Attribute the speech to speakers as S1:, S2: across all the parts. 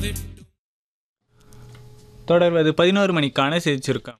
S1: தொடர்வது பதினோரு மணிக்கான செய்தி சுருக்கம்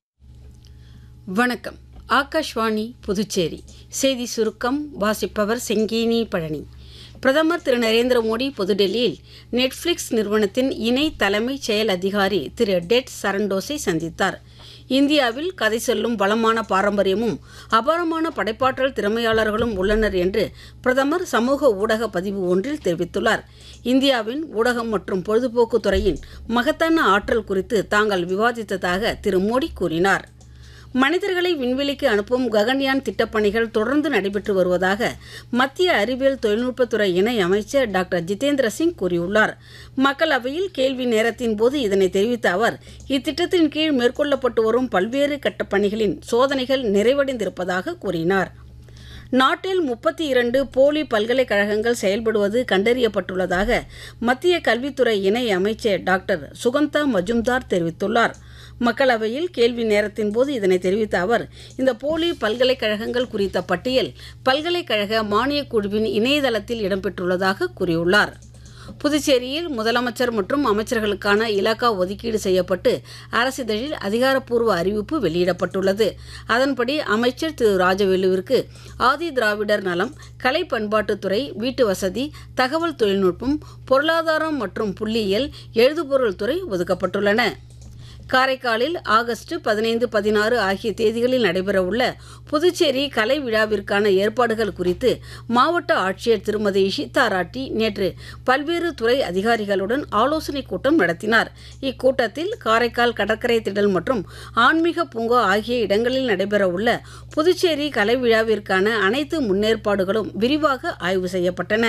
S2: வணக்கம் ஆகாஷ்வாணி புதுச்சேரி செய்தி சுருக்கம் வாசிப்பவர் செங்கேனி பழனி பிரதமர் திரு நரேந்திர மோடி புதுடெல்லியில் நெட்ஃப்ளிக்ஸ் நிறுவனத்தின் இணை தலைமைச் செயல் அதிகாரி திரு டெட் சரண்டோஸை சந்தித்தார் இந்தியாவில் கதை சொல்லும் வளமான பாரம்பரியமும் அபாரமான படைப்பாற்றல் திறமையாளர்களும் உள்ளனர் என்று பிரதமர் சமூக ஊடக பதிவு ஒன்றில் தெரிவித்துள்ளார் இந்தியாவின் ஊடகம் மற்றும் பொழுதுபோக்கு துறையின் மகத்தான ஆற்றல் குறித்து தாங்கள் விவாதித்ததாக திரு மோடி கூறினார் மனிதர்களை விண்வெளிக்கு அனுப்பும் ககன்யான் திட்டப்பணிகள் தொடர்ந்து நடைபெற்று வருவதாக மத்திய அறிவியல் தொழில்நுட்பத்துறை இணை அமைச்சர் டாக்டர் ஜிதேந்திர சிங் கூறியுள்ளார் மக்களவையில் கேள்வி நேரத்தின் போது இதனை தெரிவித்த அவர் இத்திட்டத்தின் கீழ் மேற்கொள்ளப்பட்டு வரும் பல்வேறு கட்ட பணிகளின் சோதனைகள் நிறைவடைந்திருப்பதாக கூறினார் நாட்டில் முப்பத்தி இரண்டு போலி பல்கலைக்கழகங்கள் செயல்படுவது கண்டறியப்பட்டுள்ளதாக மத்திய கல்வித்துறை இணை அமைச்சர் டாக்டர் சுகந்தா மஜும்தார் தெரிவித்துள்ளார் மக்களவையில் கேள்வி நேரத்தின் போது இதனை தெரிவித்த அவர் இந்த போலி பல்கலைக்கழகங்கள் குறித்த பட்டியல் பல்கலைக்கழக மானியக் குழுவின் இணையதளத்தில் இடம்பெற்றுள்ளதாக கூறியுள்ளார் புதுச்சேரியில் முதலமைச்சர் மற்றும் அமைச்சர்களுக்கான இலாக்கா ஒதுக்கீடு செய்யப்பட்டு அரசிதழில் அதிகாரப்பூர்வ அறிவிப்பு வெளியிடப்பட்டுள்ளது அதன்படி அமைச்சர் திரு ராஜவேலுவிற்கு ஆதி திராவிடர் நலம் கலை பண்பாட்டுத்துறை வீட்டு வசதி தகவல் தொழில்நுட்பம் பொருளாதாரம் மற்றும் புள்ளியியல் எழுதுபொருள் துறை ஒதுக்கப்பட்டுள்ளன காரைக்காலில் ஆகஸ்ட் பதினைந்து பதினாறு ஆகிய தேதிகளில் நடைபெறவுள்ள புதுச்சேரி கலை விழாவிற்கான ஏற்பாடுகள் குறித்து மாவட்ட ஆட்சியர் திருமதி இஷிதா ராட்டி நேற்று பல்வேறு துறை அதிகாரிகளுடன் ஆலோசனைக் கூட்டம் நடத்தினார் இக்கூட்டத்தில் காரைக்கால் கடற்கரை திடல் மற்றும் ஆன்மீக பூங்கா ஆகிய இடங்களில் நடைபெறவுள்ள புதுச்சேரி கலை விழாவிற்கான அனைத்து முன்னேற்பாடுகளும் விரிவாக ஆய்வு செய்யப்பட்டன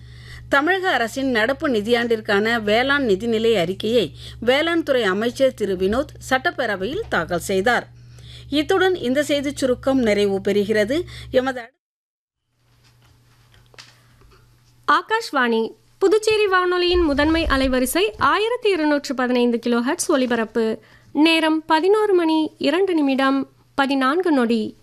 S2: தமிழக அரசின் நடப்பு நிதியாண்டிற்கான வேளாண் நிதிநிலை அறிக்கையை வேளாண் துறை அமைச்சர் திரு வினோத் சட்டப்பேரவையில் தாக்கல் செய்தார் இத்துடன் இந்த செய்திச் சுருக்கம் நிறைவு பெறுகிறது எமது அடுத்த
S3: ஆகாஷ்வாணி புதுச்சேரி வானொலியின் முதன்மை அலைவரிசை ஆயிரத்தி இருநூற்று பதினைந்து கிலோஹெட்ஸ் ஒலிபரப்பு நேரம் பதினோரு மணி இரண்டு நிமிடம் பதினான்கு நொடி